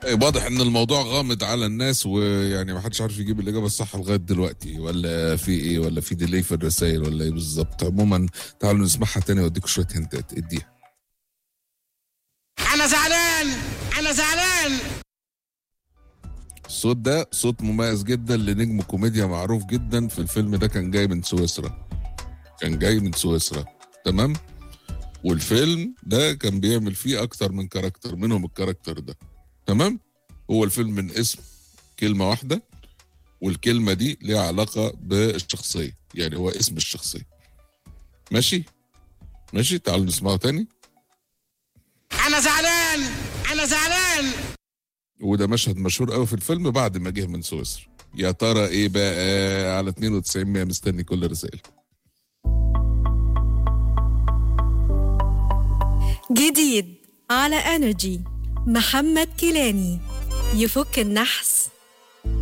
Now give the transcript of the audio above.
واضح ان الموضوع غامض على الناس ويعني ما حدش عارف يجيب الاجابه الصح لغايه دلوقتي ولا في ايه ولا في ديلي في الرسائل ولا ايه بالظبط عموما تعالوا نسمعها تاني واديكم شويه هنتات اديها انا زعلان انا زعلان الصوت ده صوت مميز جدا لنجم كوميديا معروف جدا في الفيلم ده كان جاي من سويسرا كان جاي من سويسرا تمام والفيلم ده كان بيعمل فيه اكتر من كاركتر منهم الكاركتر ده تمام هو الفيلم من اسم كلمة واحدة والكلمة دي ليها علاقة بالشخصية يعني هو اسم الشخصية ماشي ماشي تعالوا نسمعه تاني انا زعلان انا زعلان وده مشهد مشهور قوي في الفيلم بعد ما جه من سويسرا يا ترى ايه بقى على 92 100 مستني كل رسائل جديد على انرجي محمد كيلاني يفك النحس